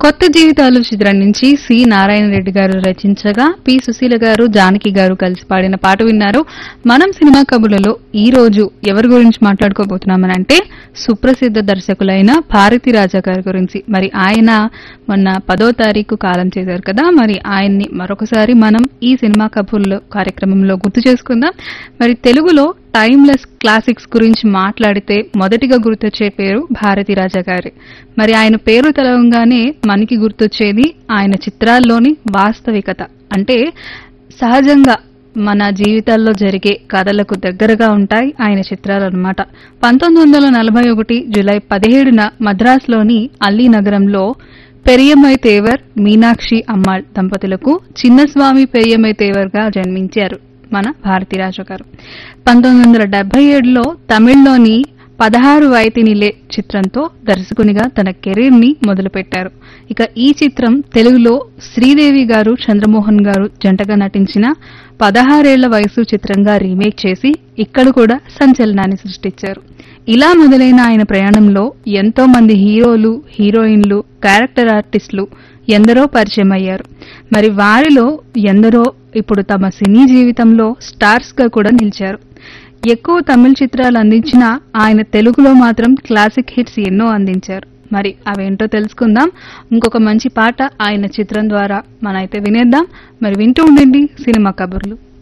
కొత్త జీవితాలు చిత్రం నుంచి సి నారాయణ రెడ్డి గారు రచించగా పి సుశీల గారు జానకి గారు కలిసి పాడిన పాట విన్నారు మనం సినిమా కబుర్లలో ఈ రోజు ఎవరి గురించి మాట్లాడుకోబోతున్నామనంటే సుప్రసిద్ధ దర్శకులైన భారతి రాజా గారి గురించి మరి ఆయన మొన్న పదో తారీఖు కాలం చేశారు కదా మరి ఆయన్ని మరొకసారి మనం ఈ సినిమా కబుర్లో కార్యక్రమంలో గుర్తు చేసుకుందాం మరి తెలుగులో టైమ్లెస్ క్లాసిక్స్ గురించి మాట్లాడితే మొదటిగా గుర్తొచ్చే పేరు భారతి రాజా గారి మరి ఆయన పేరు తెలవంగానే మనకి గుర్తొచ్చేది ఆయన చిత్రాల్లోని వాస్తవికత అంటే సహజంగా మన జీవితాల్లో జరిగే కథలకు దగ్గరగా ఉంటాయి ఆయన చిత్రాలు అనమాట పంతొమ్మిది వందల నలభై ఒకటి జులై పదిహేడున మద్రాసులోని అల్లీ నగరంలో పెరియమై తేవర్ మీనాక్షి అమ్మాళ్ దంపతులకు చిన్నస్వామి పెరియమై తేవర్గా జన్మించారు మన భారతీరాజు గారు పంతొమ్మిది వందల డెబ్బై ఏడులో తమిళ్లోని పదహారు వైతినిలే చిత్రంతో దర్శకునిగా తన కెరీర్ ని మొదలుపెట్టారు ఇక ఈ చిత్రం తెలుగులో శ్రీదేవి గారు చంద్రమోహన్ గారు జంటగా నటించిన పదహారేళ్ల వయసు చిత్రంగా రీమేక్ చేసి ఇక్కడ కూడా సంచలనాన్ని సృష్టించారు ఇలా మొదలైన ఆయన ప్రయాణంలో ఎంతో మంది హీరోలు హీరోయిన్లు క్యారెక్టర్ ఆర్టిస్టులు ఎందరో పరిచయం అయ్యారు మరి వారిలో ఎందరో ఇప్పుడు తమ సినీ జీవితంలో స్టార్స్ గా కూడా నిలిచారు ఎక్కువ తమిళ చిత్రాలు అందించిన ఆయన తెలుగులో మాత్రం క్లాసిక్ హిట్స్ ఎన్నో అందించారు మరి అవేంటో తెలుసుకుందాం ఇంకొక మంచి పాట ఆయన చిత్రం ద్వారా మనైతే వినేద్దాం మరి వింటూ ఉండండి సినిమా కబుర్లు